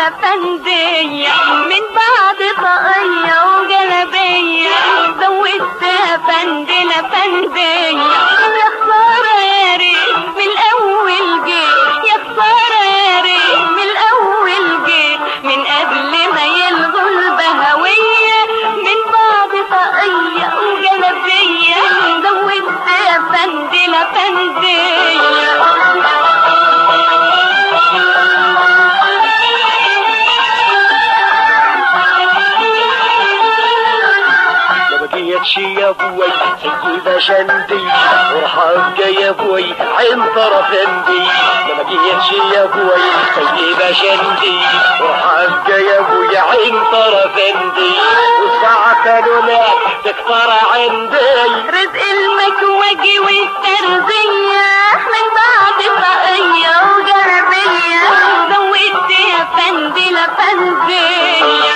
فندية من بعد طاقية وجلبية زودتها فندلة فندية يا خسارة يا ريت من الأول جيت يا خسارة يا ريت من الأول جيت من قبل ما يلغوا البهوية من بعد طاقية وجلبية زودتها فندلة فندية ما بقيتش يا ابوي سيدة شندي وحقة يا ابوي عنتر افندي ما بقيتش يا ابوي سيدة شندي وحقة يا ابوي عنتر افندي والساعة كانوا لك تكتر عندي رزق المكوجي والترزية من بعد طاقية وجربية زودت يا فندلة فندية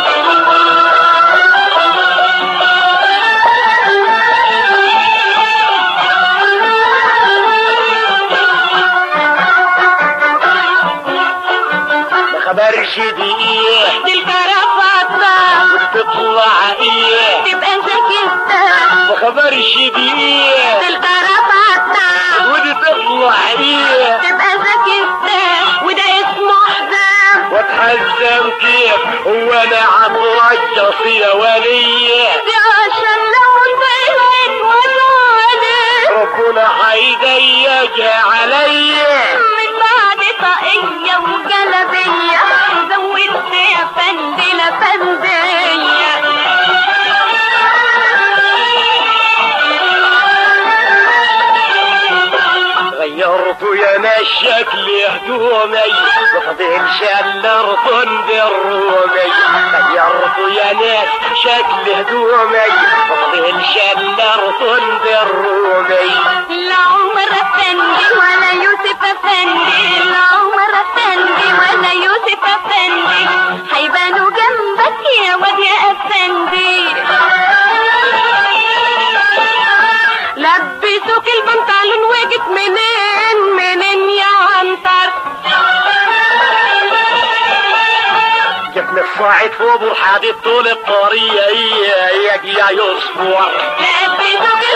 ما خبرش دي ايه دي الكرافطة وتطلع ايه تبقى زكيتة ما خبرش دي ايه دي الكرافطة ودي تطلع ايه تبقى زكيتة وده اسمه حزام واتحزم كيف هو انا عطرجص يا وليه دي عشان لو طلعت وطالت ربنا هيضيقها عليا من بعد طاقية وجلبية زودت يا فندلة فندية غيرت يا ناس شكل هدومي وفضلش الا رطن الرومي غيرت يا ناس شكل هدومي وفضلش الا رطن الرومي لا عمر افندي ولا يوسف افندي لا عمر افندي ولا يوسف افندي هيبانوا جنبك يا واد يا افندي لبسوك البنطلون وجيت منين منين يا عنتر جبنا الصاعد فوق الحديد طول الطريق يا يا يصبر لبسوك